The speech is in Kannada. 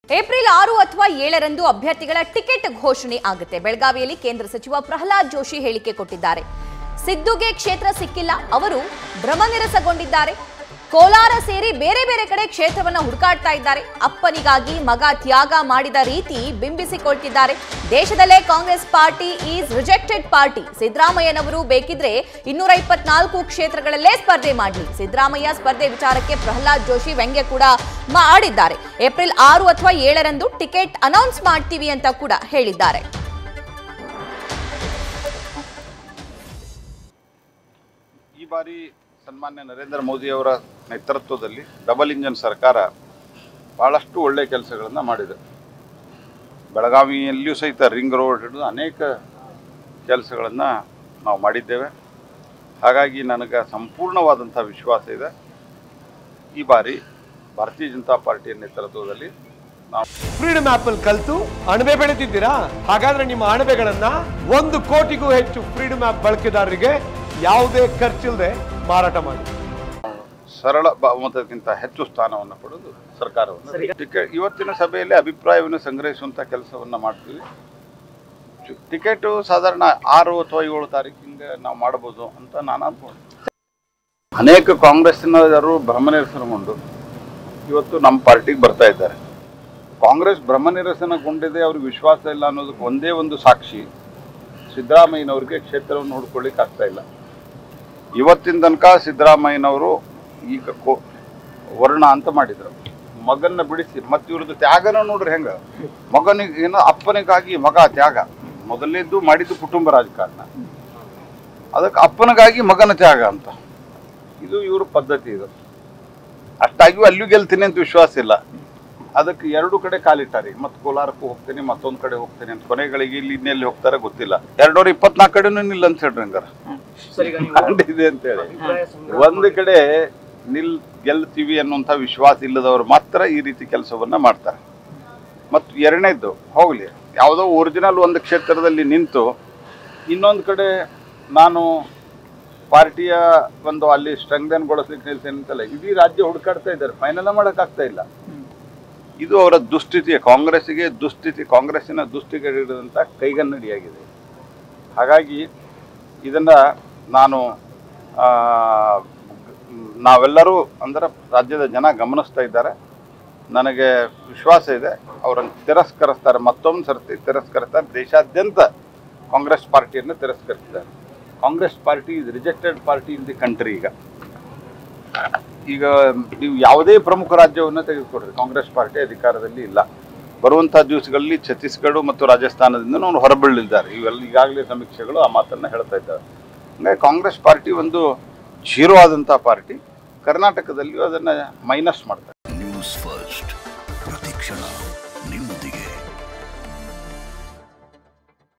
ಏಪ್ರಿಲ್ ಆರು ಅಥವಾ ಏಳರಂದು ಅಭ್ಯರ್ಥಿಗಳ ಟಿಕೆಟ್ ಘೋಷಣೆ ಆಗುತ್ತೆ ಬೆಳಗಾವಿಯಲ್ಲಿ ಕೇಂದ್ರ ಸಚಿವ ಪ್ರಹ್ಲಾದ್ ಜೋಶಿ ಹೇಳಿಕೆ ಕೊಟ್ಟಿದ್ದಾರೆ ಸಿದ್ದುಗೆ ಕ್ಷೇತ್ರ ಸಿಕ್ಕಿಲ್ಲ ಅವರು ಭ್ರಮನಿರಸಗೊಂಡಿದ್ದಾರೆ ಕೋಲಾರ ಸೇರಿ ಬೇರೆ ಬೇರೆ ಕಡೆ ಕ್ಷೇತ್ರವನ್ನ ಹುಡುಕಾಡ್ತಾ ಇದ್ದಾರೆ ಅಪ್ಪನಿಗಾಗಿ ಮಗ ತ್ಯಾಗ ಮಾಡಿದ ರೀತಿ ಬಿಂಬಿಸಿಕೊಳ್ತಿದ್ದಾರೆ ದೇಶದಲ್ಲೇ Congress party is rejected party ಸಿದ್ದರಾಮಯ್ಯನವರು ಬೇಕಿದ್ರೆ ಇನ್ನೂರ ಇಪ್ಪತ್ನಾಲ್ಕು ಕ್ಷೇತ್ರಗಳಲ್ಲೇ ಸ್ಪರ್ಧೆ ಮಾಡಲಿ ಸಿದ್ದರಾಮಯ್ಯ ಸ್ಪರ್ಧೆ ವಿಚಾರಕ್ಕೆ ಪ್ರಹ್ಲಾದ್ ಜೋಶಿ ವ್ಯಂಗ್ಯ ಕೂಡ ಮಾಡಿದ್ದಾರೆ ಏಪ್ರಿಲ್ ಆರು ಅಥವಾ ಏಳರಂದು ಟಿಕೆಟ್ ಅನೌನ್ಸ್ ಮಾಡ್ತೀವಿ ಅಂತ ಕೂಡ ಹೇಳಿದ್ದಾರೆ ಈ ಬಾರಿ ಸನ್ಮಾನ್ಯ ನರೇಂದ್ರ ಮೋದಿ ಅವರ ನೇತೃತ್ವದಲ್ಲಿ ಡಬಲ್ ಇಂಜನ್ ಸರ್ಕಾರ ಬಹಳಷ್ಟು ಒಳ್ಳೆಯ ಕೆಲಸಗಳನ್ನು ಮಾಡಿದೆ ಬೆಳಗಾವಿಯಲ್ಲಿಯೂ ಸಹಿತ ರಿಂಗ್ ರೋಡ್ ಹಿಡಿದು ಅನೇಕ ಕೆಲಸಗಳನ್ನು ನಾವು ಮಾಡಿದ್ದೇವೆ ಹಾಗಾಗಿ ನನಗೆ ಸಂಪೂರ್ಣವಾದಂಥ ವಿಶ್ವಾಸ ಇದೆ ಈ ಬಾರಿ ಭಾರತೀಯ ಜನತಾ ಪಾರ್ಟಿಯ ನೇತೃತ್ವದಲ್ಲಿ ನಾವು ಫ್ರೀಡಮ್ ಆಪ್ ಅಲ್ಲಿ ಕಲ್ತು ಅಣಬೆ ಬೆಳೆದಿದ್ದೀರಾ ಹಾಗಾದ್ರೆ ನಿಮ್ಮ ಅಣಬೆಗಳನ್ನ ಒಂದು ಕೋಟಿಗೂ ಹೆಚ್ಚು ಫ್ರೀಡಮ್ ಆಪ್ ಬಳಕೆದಾರರಿಗೆ ಯಾವುದೇ ಖರ್ಚಿಲ್ಲದೆ ಮಾರಾಟ ಮಾಡಿ ಸರಳ ಬಹುಮತಕ್ಕಿಂತ ಹೆಚ್ಚು ಸ್ಥಾನವನ್ನು ಪಡೆದು ಸರ್ಕಾರವನ್ನು ಟಿಕೆಟ್ ಇವತ್ತಿನ ಸಭೆಯಲ್ಲಿ ಅಭಿಪ್ರಾಯವನ್ನು ಸಂಗ್ರಹಿಸುವಂಥ ಕೆಲಸವನ್ನು ಮಾಡ್ತೀವಿ ಚು- ಟಿಕೆಟು ಸಾಧಾರಣ ಆರು ಅಥವಾ ಏಳು ತಾರೀಕು ಹಿಂಗೆ ನಾವು ಮಾಡ್ಬೋದು ಅಂತ ನಾನು ಅನ್ಕೊಂಡು ಅನೇಕ ಕಾಂಗ್ರೆಸ್ಸಿನವರು ಭ್ರಮನಿರಸನಗೊಂಡು ಇವತ್ತು ನಮ್ಮ ಪಾರ್ಟಿಗೆ ಬರ್ತಾ ಇದ್ದಾರೆ ಕಾಂಗ್ರೆಸ್ ಭ್ರಮನಿರಸನಗೊಂಡಿದೆ ಅವ್ರಿಗೆ ವಿಶ್ವಾಸ ಇಲ್ಲ ಅನ್ನೋದಕ್ಕೆ ಒಂದೇ ಒಂದು ಸಾಕ್ಷಿ ಸಿದ್ದರಾಮಯ್ಯನವ್ರಿಗೆ ಕ್ಷೇತ್ರವನ್ನು ನೋಡ್ಕೊಳ್ಳಿಕ್ಕೆ ಆಗ್ತಾ ಇಲ್ಲ ಇವತ್ತಿನ ತನಕ ಸಿದ್ದರಾಮಯ್ಯನವರು ಈಗ ಕೋ ವರ್ಣ ಅಂತ ಮಾಡಿದ್ರು ಮಗನ್ನ ಬಿಡಿಸಿ ಮತ್ತೆ ಇವ್ರದ್ದು ತ್ಯಾಗನ ನೋಡ್ರಿ ಹೆಂಗ ಮಗನಿಗೆ ಏನೋ ಅಪ್ಪನಿಗಾಗಿ ಮಗ ತ್ಯಾಗ ಮೊದಲನೇದ್ದು ಮಾಡಿದ್ದು ಕುಟುಂಬ ರಾಜಕಾರಣ ಅದಕ್ಕೆ ಅಪ್ಪನಿಗಾಗಿ ಮಗನ ತ್ಯಾಗ ಅಂತ ಇದು ಇವ್ರ ಪದ್ಧತಿ ಇದು ಅಷ್ಟಾಗಿಯೂ ಅಲ್ಲಿಯೂ ಗೆಲ್ತೀನಿ ಅಂತ ವಿಶ್ವಾಸ ಇಲ್ಲ ಅದಕ್ಕೆ ಎರಡು ಕಡೆ ಕಾಲಿಟ್ಟಾರಿ ಮತ್ತೆ ಕೋಲಾರಕ್ಕೂ ಹೋಗ್ತೀನಿ ಮತ್ತೊಂದು ಕಡೆ ಹೋಗ್ತೀನಿ ಅಂತ ಕೊನೆಗಳಿಗೆ ಇಲ್ಲಿ ಇನ್ನೆಲ್ಲಿ ಹೋಗ್ತಾರೆ ಗೊತ್ತಿಲ್ಲ ಎರಡೂರ ಇಪ್ಪತ್ನಾಲ್ಕು ಕಡೆನೂ ನಿಲ್ಲ ಅಂತ ಹೇಳ್ರಿ ಹಂಗಾರ ಇದೆ ಅಂತ ಹೇಳಿ ಒಂದು ಕಡೆ ನಿಲ್ ಗೆಲ್ತೀವಿ ಅನ್ನುವಂಥ ವಿಶ್ವಾಸ ಇಲ್ಲದವರು ಮಾತ್ರ ಈ ರೀತಿ ಕೆಲಸವನ್ನ ಮಾಡ್ತಾರೆ ಮತ್ತು ಎರಡನೇದ್ದು ಹೋಗ್ಲಿ ಯಾವುದೋ ಒರಿಜಿನಲ್ ಒಂದು ಕ್ಷೇತ್ರದಲ್ಲಿ ನಿಂತು ಇನ್ನೊಂದು ಕಡೆ ನಾನು ಪಾರ್ಟಿಯ ಒಂದು ಅಲ್ಲಿ ಸ್ಟ್ರೆಂಗ್ದನ್ಗೊಳಿಸ್ಲಿಕ್ಕೆ ನಿಲ್ತೇನೆ ಅಂತಲ್ಲ ಇಡೀ ರಾಜ್ಯ ಹುಡುಕಾಡ್ತಾ ಇದ್ದಾರೆ ಫೈನಲ್ ಮಾಡೋಕ್ಕಾಗ್ತಾ ಇಲ್ಲ ಇದು ಅವರ ದುಸ್ಥಿತಿಯ ಕಾಂಗ್ರೆಸ್ಸಿಗೆ ದುಸ್ಥಿತಿ ಕಾಂಗ್ರೆಸ್ಸಿನ ದುಸ್ಥಿತಿ ಹಿಡಿದಂಥ ಕೈಗನ್ನಡಿಯಾಗಿದೆ ಹಾಗಾಗಿ ಇದನ್ನ ನಾನು ಆ, ನಾವೆಲ್ಲರೂ ಅಂದ್ರೆ ರಾಜ್ಯದ ಜನ ಗಮನಿಸ್ತಾ ಇದ್ದಾರೆ ನನಗೆ ವಿಶ್ವಾಸ ಇದೆ ಅವರನ್ನು ತಿರಸ್ಕರಿಸ್ತಾರೆ ಮತ್ತೊಂದು ಸರ್ತಿ ತಿರಸ್ಕರಿಸ್ತಾರೆ ದೇಶಾದ್ಯಂತ ಕಾಂಗ್ರೆಸ್ ಪಾರ್ಟಿಯನ್ನು ತಿರಸ್ಕರಿಸಿದ್ದಾರೆ Congress party is rejected party in the country ಈಗ ಈಗ ನೀವು ಯಾವುದೇ ಪ್ರಮುಖ ರಾಜ್ಯವನ್ನು ತೆಗೆದುಕೊಡ್ರಿ ಕಾಂಗ್ರೆಸ್ ಪಾರ್ಟಿ ಅಧಿಕಾರದಲ್ಲಿ ಇಲ್ಲ ಬರುವಂಥ ದಿವಸಗಳಲ್ಲಿ ಛತ್ತೀಸ್ಗಢ ಮತ್ತು ರಾಜಸ್ಥಾನದಿಂದ ನಾವು ಹೊರಬೀಳಲಿದ್ದಾರೆ ಇವೆಲ್ಲ ಈಗಾಗಲೇ ಸಮೀಕ್ಷೆಗಳು ಆ ಮಾತನ್ನು ಹೇಳ್ತಾ ಇದ್ದಾವೆ ಹಂಗಾಗಿ ಕಾಂಗ್ರೆಸ್ ಪಾರ್ಟಿ ಒಂದು ಜೀರೋ ಆದಂಥ ಪಾರ್ಟಿ ಕರ್ನಾಟಕದಲ್ಲಿಯೂ ಅದನ್ನು ಮೈನಸ್ ಮಾಡ್ತಾರೆ ನ್ಯೂಸ್ ಫಸ್ಟ್ ಪ್ರತಿಕ್ಷಣ ನಿಮ್ಮೊಂದಿಗೆ